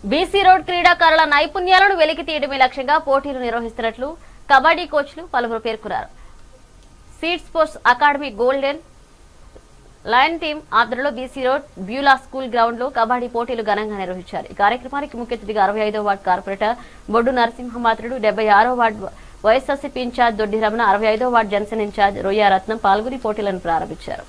BC road క్రీడాకారుల నైపుణ్యాలను వెలికి తీయడమే లక్ష్యంగా పోటీలు నిర్వహిస్తున్నట్లు కబడ్డీ కోచ్లు పలువురు పేర్కొన్నారు seed sports academy golden lion team ఆధ్వర్యంలో BC road Beulah school ground లో కబడ్డీ పోటీలు ఘనంగా నిర్వహించారు ఈ కార్యక్రమానికి ముఖ్య అతిథిగా అరవై ఐదో వార్డు కార్పొరేటర్ బొడ్డు నరసింహమాత్రుడు డెబ్బై ఆరో వార్డు వైఎస్ఆర్సీపీ ఇన్ఛార్జ్ దొడ్డి రమణ అరవై ఐదో వార్డు జనసేన ఇన్ఛార్జ్ రొయ్య రత్నం పాల్గొని పోటీలను ప్రారంభించారు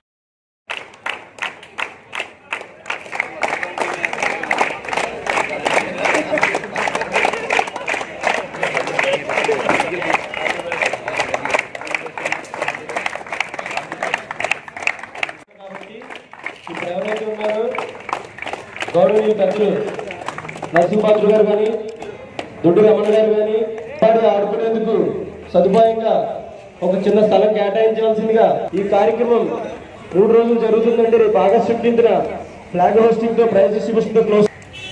ఇప్పుడు ఎవరైతే ఉన్నారో గౌరవనీయ పెద్దలు నరసింహాద్రు గారు కానీ దొడ్డు రమణ గారు కానీ వారు ఆడుకునేందుకు సదుపాయంగా ఒక చిన్న స్థలం కేటాయించవలసిందిగా ఈ కార్యక్రమం మూడు రోజులు జరుగుతుందండి రేపు ఆగస్టు ఫిఫ్టీన్త్న ఫ్లాగ్ హోస్టింగ్ తో ప్రైజ్ డిస్ట్రిబ్యూషన్ తో క్లోజ్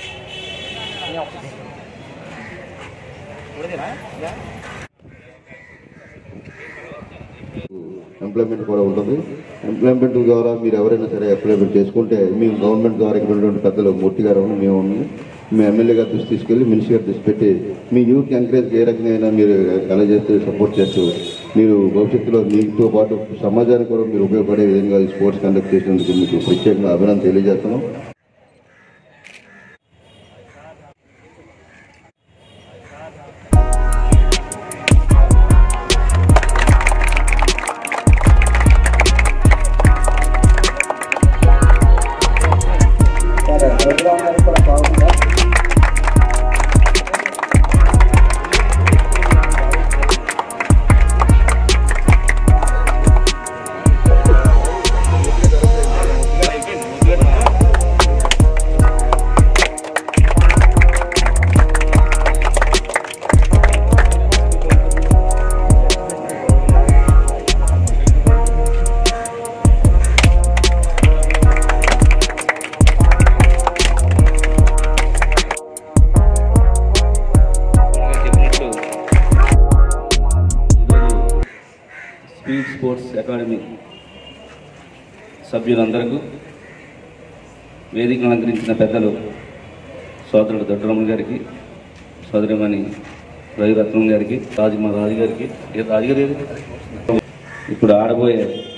ఎంప్లాయ్మెంట్ కూడా ఉంటుంది ఎంప్లాయ్మెంట్ ద్వారా మీరు ఎవరైనా సరే అప్లైమెంట్ చేసుకుంటే మేము గవర్నమెంట్ ద్వారా ఇక్కడ ఉన్నటువంటి పెద్దలు మూర్తి గారు ఉన్నాం, మేము ఉన్నాం. మీ ఎమ్మెల్యే గారి దృష్టి తీసుకెళ్ళి మినిస్టర్ గారి దృష్టి పెట్టి మీ యూత్ ఎంకరేజ్ ఏ రకంగా మీరు ఎలా చేస్తూ సపోర్ట్ చేస్తూ మీరు భవిష్యత్తులో మీతో పాటు సమాజానికి కూడా మీరు ఉపయోగపడే విధంగా ఈ స్పోర్ట్స్ కండక్ట్ చేసినందుకు మీకు ప్రత్యేకంగా అభినందన తెలియజేస్తున్నాం చెప్పినట్టు ఈరోజు స్పీడ్ స్పోర్ట్స్ అకాడమీ సభ్యులందరికీ వేదికను అలంకరించిన పెద్దలు సోదరుడు దొడ్డరమ్మ గారికి సోదరిమణి రవిరత్నం గారికి రాజు మా రాజు గారికి ఏ రాజు గారు ఏది? ఇప్పుడు ఆడబోయే